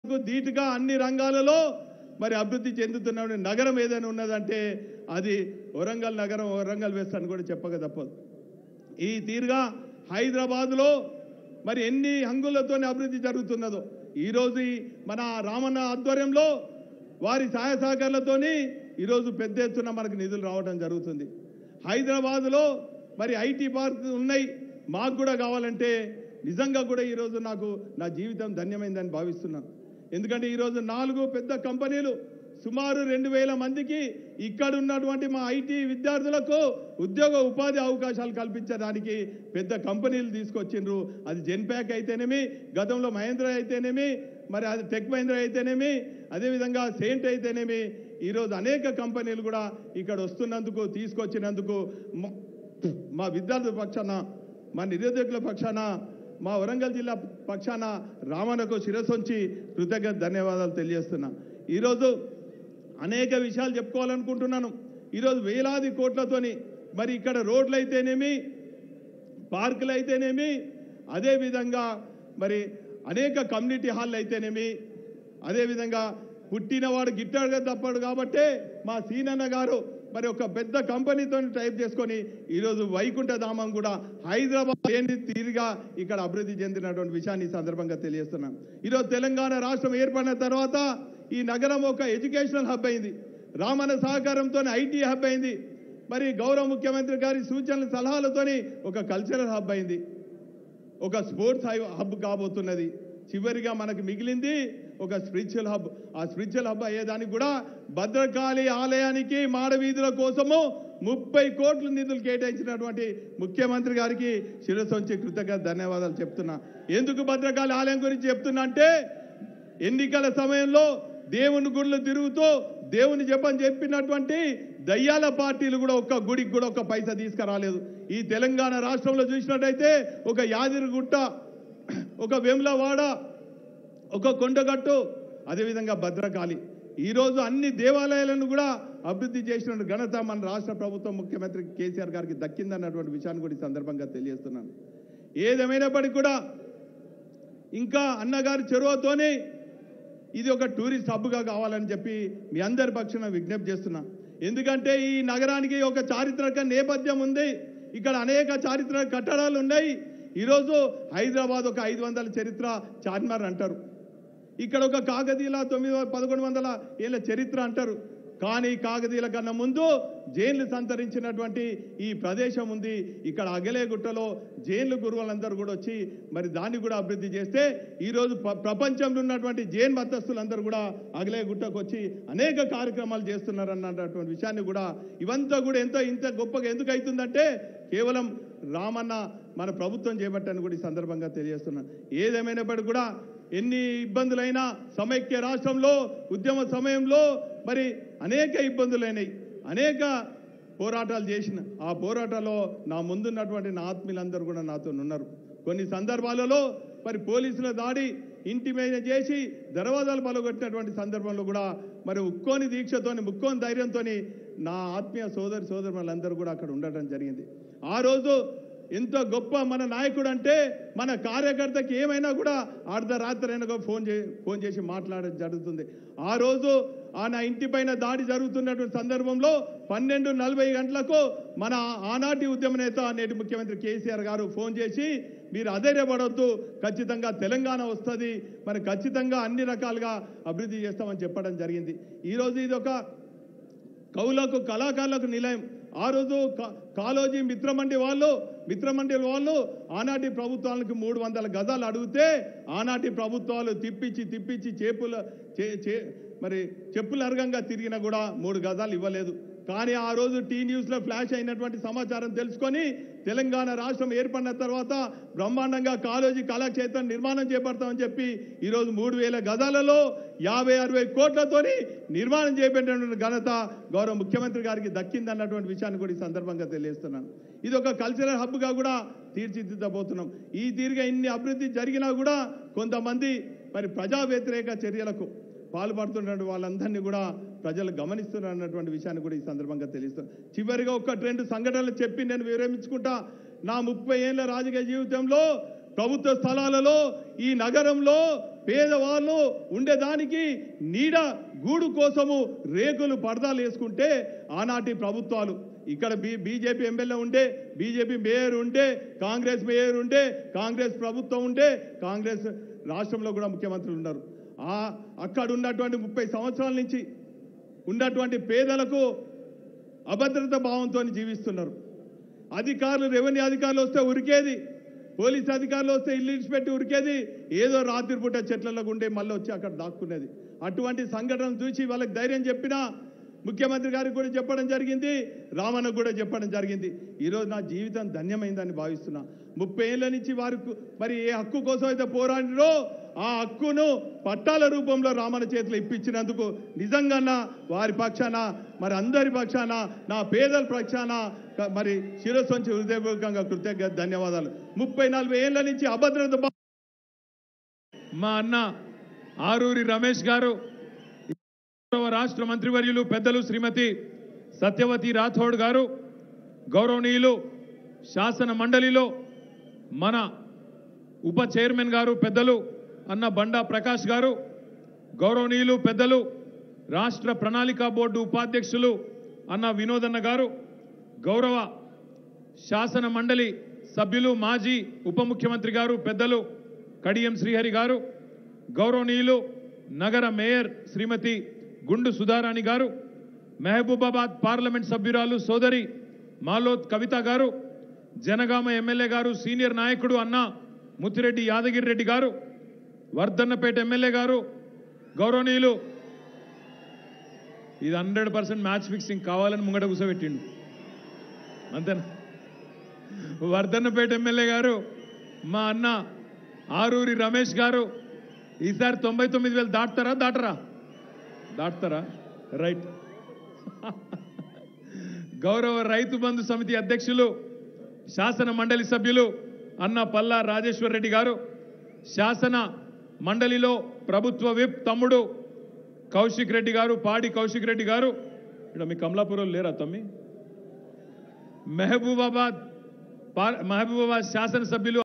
కు ధీటుగా అన్ని రంగాలలో మరి అభివృద్ధి చెందుతున్న నగరం ఏదైనా ఉన్నదంటే అది వరంగల్ నగరం వరంగల్ వెస్ట్ అని కూడా చెప్పక తప్పదు ఈ తీరుగా హైదరాబాద్లో మరి ఎన్ని హంగులతో అభివృద్ధి జరుగుతున్నదో ఈరోజు ఈ మన రామన్న ఆధ్వర్యంలో వారి సహాయ సహకారాలతోని ఈరోజు పెద్ద ఎత్తున మనకు నిధులు రావడం జరుగుతుంది హైదరాబాద్లో మరి ఐటీ పార్క్ ఉన్నాయి మాకు కూడా కావాలంటే నిజంగా కూడా ఈరోజు నాకు నా జీవితం ధన్యమైందని భావిస్తున్నాను ఎందుకంటే ఈరోజు నాలుగు పెద్ద కంపెనీలు సుమారు రెండు వేల మందికి ఇక్కడ ఉన్నటువంటి మా ఐటీ విద్యార్థులకు ఉద్యోగ ఉపాధి అవకాశాలు కల్పించడానికి పెద్ద కంపెనీలు తీసుకొచ్చిండ్రు అది జెన్ప్యాక్ అయితేనేమి గతంలో మహేంద్ర అయితేనేమి మరి అది టెక్ మహేంద్ర అయితేనేమి అదేవిధంగా సెయింట్ అయితేనేమి ఈరోజు అనేక కంపెనీలు కూడా ఇక్కడ వస్తున్నందుకు తీసుకొచ్చినందుకు మ- మా విద్యార్థుల పక్షాన మా నిరుద్యోగుల పక్షాన మా వరంగల్ జిల్లా పక్షాన రామన్నకు శిరసొంచి కృతజ్ఞత ధన్యవాదాలు తెలియజేస్తున్నా ఈరోజు అనేక విషయాలు చెప్పుకోవాలనుకుంటున్నాను ఈరోజు వేలాది కోట్లతోని మరి ఇక్కడ రోడ్లు అయితేనేమి పార్కులు అయితేనేమి అదేవిధంగా మరి అనేక కమ్యూనిటీ హాల్ అయితేనేమి అదేవిధంగా పుట్టినవాడు గిట్టాడుగా తప్పడు కాబట్టే మా సీనన్న గారు మరి ఒక పెద్ద కంపెనీతో టైప్ చేసుకొని ఈరోజు వైకుంఠ ధామం కూడా హైదరాబాద్ ఏంటి తీరుగా ఇక్కడ అభివృద్ధి చెందినటువంటి విషయాన్ని ఈ సందర్భంగా తెలియజేస్తున్నాం ఈరోజు తెలంగాణ రాష్ట్రం ఏర్పడిన తర్వాత ఈ నగరం ఒక ఎడ్యుకేషనల్ హబ్ అయింది రామన్న సహకారంతో ఐటీ హబ్ అయింది మరి గౌరవ ముఖ్యమంత్రి గారి సూచనల సలహాలతోని ఒక కల్చరల్ హబ్ అయింది ఒక స్పోర్ట్స్ హై- హబ్ కాబోతున్నది చివరిగా మనకు మిగిలింది ఒక స్పిరిచువల్ హబ్ ఆ స్పిరిచువల్ హబ్ అయ్యేదానికి కూడా భద్రకాళి ఆలయానికి మాడవీధుల కోసము ముప్పై కోట్ల నిధులు కేటాయించినటువంటి ముఖ్యమంత్రి గారికి శిరసొంచి కృతజ్ఞత ధన్యవాదాలు చెప్తున్నా ఎందుకు భద్రకాళి ఆలయం గురించి చెప్తున్నా అంటే ఎన్నికల సమయంలో దేవుని గుళ్ళు తిరుగుతూ దేవుని చెప్పని చెప్పినటువంటి దయ్యాల పార్టీలు కూడా ఒక్క గుడికి కూడా ఒక పైసా తీసుకురాలేదు ఈ తెలంగాణ రాష్ట్రంలో చూసినట్టయితే ఒక యాదిరిగుట్ట ఒక వేములవాడ ఒక కొండగట్టు అదేవిధంగా భద్రకాళి ఈరోజు అన్ని దేవాలయాలను కూడా అభివృద్ధి చేసిన ఘనత మన రాష్ట్ర ప్రభుత్వం ముఖ్యమంత్రి కేసీఆర్ గారికి దక్కిందన్నటువంటి విషయాన్ని కూడా ఈ సందర్భంగా తెలియజేస్తున్నాను ఏదేమైనప్పటికీ కూడా ఇంకా అన్నగారి చెరువుతోనే ఇది ఒక టూరిస్ట్ హబ్గా కావాలని చెప్పి మీ అందరి పక్షాన విజ్ఞప్తి చేస్తున్నా ఎందుకంటే ఈ నగరానికి ఒక చారిత్రక నేపథ్యం ఉంది ఇక్కడ అనేక చారిత్రక కట్టడాలు ఉన్నాయి ఈరోజు హైదరాబాద్ ఒక ఐదు వందల చరిత్ర చార్మినార్ అంటారు ఇక్కడ ఒక కాకతీయుల తొమ్మిది వ- పదకొండు వందల ఏళ్ళ చరిత్ర అంటారు కానీ కాకతీయుల కన్నా ముందు జైన్లు సంతరించినటువంటి ఈ ప్రదేశం ఉంది ఇక్కడ అగలేగుట్టలో జైన్లు గురువులందరూ కూడా వచ్చి మరి దాన్ని కూడా అభివృద్ధి చేస్తే ఈరోజు ప్ర- ప్రపంచంలో ఉన్నటువంటి జైన్ మతస్థులందరూ కూడా అగలేగుట్టకు వచ్చి అనేక కార్యక్రమాలు చేస్తున్నారు అన్నటువంటి విషయాన్ని కూడా ఇవంతా కూడా ఎంతో ఇంత గొప్పగా ఎందుకు అవుతుందంటే కేవలం రామన్న మన ప్రభుత్వం చేపట్టని కూడా ఈ సందర్భంగా తెలియజేస్తున్నాను ఏదేమైనప్పటికీ కూడా ఎన్ని ఇబ్బందులైనా సమైక్య రాష్ట్రంలో ఉద్యమ సమయంలో మరి అనేక ఇబ్బందులైనాయి అనేక పోరాటాలు చేసిన ఆ పోరాటాల్లో నా ముందున్నటువంటి నా ఆత్మీయులందరూ కూడా నాతో ఉన్నారు కొన్ని సందర్భాలలో మరి పోలీసుల దాడి ఇంటి మీద చేసి దర్వాజాలు పలగొట్టినటువంటి సందర్భంలో కూడా మరి ఉక్కోని దీక్షతోని ముక్కోని ధైర్యంతోని నా ఆత్మీయ సోదరి సోదరులందరూ కూడా అక్కడ ఉండటం జరిగింది ఆ రోజు ఎంత గొప్ప మన నాయకుడు అంటే మన కార్యకర్తకి ఏమైనా కూడా అర్ధరాత్రి అయినా కూడా ఫోన్ చే ఫోన్ చేసి మాట్లాడడం జరుగుతుంది ఆ రోజు ఆ నా ఇంటి పైన దాడి జరుగుతున్నటువంటి సందర్భంలో పన్నెండు నలభై గంటలకు మన ఆనాటి ఉద్యమ నేత నేటి ముఖ్యమంత్రి కేసీఆర్ గారు ఫోన్ చేసి మీరు అధైర్యపడవద్దు ఖచ్చితంగా తెలంగాణ వస్తుంది మరి ఖచ్చితంగా అన్ని రకాలుగా అభివృద్ధి చేస్తామని చెప్పడం జరిగింది ఈరోజు ఇది ఒక కవులకు కళాకారులకు నిలయం ఆ రోజు కా- కాలోజీ మిత్రమండి వాళ్ళు మిత్రమండి వాళ్ళు ఆనాటి ప్రభుత్వానికి మూడు వందల గజాలు అడిగితే ఆనాటి ప్రభుత్వాలు తిప్పించి తిప్పించి చేపుల చే- చే- మరి చెప్పుల అర్గంగా తిరిగినా కూడా మూడు గజాలు ఇవ్వలేదు కానీ ఆ రోజు టీ న్యూస్లో ఫ్లాష్ అయినటువంటి సమాచారం తెలుసుకొని తెలంగాణ రాష్ట్రం ఏర్పడిన తర్వాత బ్రహ్మాండంగా కాలేజీ కళాక్షేత్రం నిర్మాణం చేపడతామని చెప్పి ఈరోజు మూడు వేల గజాలలో యాభై అరవై కోట్లతోని నిర్మాణం చేపట్టినటువంటి ఘనత గౌరవ ముఖ్యమంత్రి గారికి దక్కిందన్నటువంటి విషయాన్ని కూడా ఈ సందర్భంగా తెలియజేస్తున్నాను ఇది ఒక కల్చరల్ హబ్గా కూడా తీర్చిదిద్దబోతున్నాం ఈ తీరుగా ఇన్ని అభివృద్ధి జరిగినా కూడా కొంతమంది మరి ప్రజా వ్యతిరేక చర్యలకు పాల్పడుతున్న వాళ్ళందరినీ కూడా ప్రజలు గమనిస్తున్నారు అన్నటువంటి విషయాన్ని కూడా ఈ సందర్భంగా తెలుస్తుంది చివరిగా ఒక రెండు సంఘటనలు చెప్పి నేను విరమించుకుంటా నా ముప్పై ఏళ్ళ రాజకీయ జీవితంలో ప్రభుత్వ స్థలాలలో ఈ నగరంలో పేదవాళ్ళు ఉండేదానికి నీడ గూడు కోసము రేకులు పరదాలు వేసుకుంటే ఆనాటి ప్రభుత్వాలు ఇక్కడ బీ బీజేపీ ఎమ్మెల్యే ఉండే బీజేపీ మేయర్ ఉండే కాంగ్రెస్ మేయర్ ఉండే కాంగ్రెస్ ప్రభుత్వం ఉండే కాంగ్రెస్ రాష్ట్రంలో కూడా ముఖ్యమంత్రులు ఉన్నారు ఆ అక్కడ ఉన్నటువంటి ముప్పై సంవత్సరాల నుంచి ఉన్నటువంటి పేదలకు అభద్రత భావంతో జీవిస్తున్నారు అధికారులు రెవెన్యూ అధికారులు వస్తే ఉరికేది పోలీస్ అధికారులు వస్తే ఇల్లు ఇడిచిపెట్టి ఉరికేది ఏదో రాత్రిపూట చెట్లలో ఉండే మళ్ళీ వచ్చి అక్కడ దాక్కునేది అటువంటి సంఘటన చూసి వాళ్ళకి ధైర్యం చెప్పినా ముఖ్యమంత్రి గారికి కూడా చెప్పడం జరిగింది రామన్నకు కూడా చెప్పడం జరిగింది ఈరోజు నా జీవితం ధన్యమైందని భావిస్తున్నా ముప్పై ఏళ్ళ నుంచి వారికి మరి ఏ హక్కు కోసం అయితే పోరాడినో ఆ హక్కును పట్టాల రూపంలో రామన్న చేతిలో ఇప్పించినందుకు నిజంగా నా వారి పక్షాన మరి అందరి పక్షాన నా పేదల పక్షాన క- మరి శిరస్సు వంచి హృదయపూర్వకంగా కృతజ్ఞత ధన్యవాదాలు ముప్పై నలభై ఏళ్ళ నుంచి అభద్రత భా- మా అన్న ఆరూరి రమేష్ గారు గౌరవ రాష్ట్ర మంత్రివర్యులు పెద్దలు శ్రీమతి సత్యవతి రాథోడ్ గారు గౌరవనీయులు శాసన మండలిలో మన ఉప చైర్మన్ గారు పెద్దలు అన్న బండా ప్రకాష్ గారు గౌరవనీయులు పెద్దలు రాష్ట్ర ప్రణాళికా బోర్డు ఉపాధ్యక్షులు అన్న వినోదన్న గారు గౌరవ శాసన మండలి సభ్యులు మాజీ ఉప ముఖ్యమంత్రి గారు పెద్దలు కడియం శ్రీహరి గారు గౌరవనీయులు నగర మేయర్ శ్రీమతి గుండు సుధారాణి గారు మహబూబాబాద్ పార్లమెంట్ సభ్యురాలు సోదరి మాలోత్ కవిత గారు జనగామ ఎమ్మెల్యే గారు సీనియర్ నాయకుడు అన్న ముత్తిరెడ్డి యాదగిరి రెడ్డి గారు వర్ధన్నపేట ఎమ్మెల్యే గారు గౌరవనీయులు ఇది హండ్రెడ్ పర్సెంట్ మ్యాచ్ ఫిక్సింగ్ కావాలని ముంగట కూర్చోబెట్టిండు అంతేనా వర్ధన్నపేట ఎమ్మెల్యే గారు మా అన్న ఆరూరి రమేష్ గారు ఈసారి తొంభై తొమ్మిది వేలు దాటుతారా దాటరా దాటుతారా రైట్ గౌరవ రైతు బంధు సమితి అధ్యక్షులు శాసన మండలి సభ్యులు అన్న పల్లా రాజేశ్వర్ రెడ్డి గారు శాసన మండలిలో ప్రభుత్వ విప్ తమ్ముడు కౌశిక్ రెడ్డి గారు పాడి కౌశిక్ రెడ్డి గారు ఇక్కడ మీ కమలాపురం లేరా తమ్మి మహబూబాబాద్ పార్- మహబూబాబాద్ శాసనసభ్యులు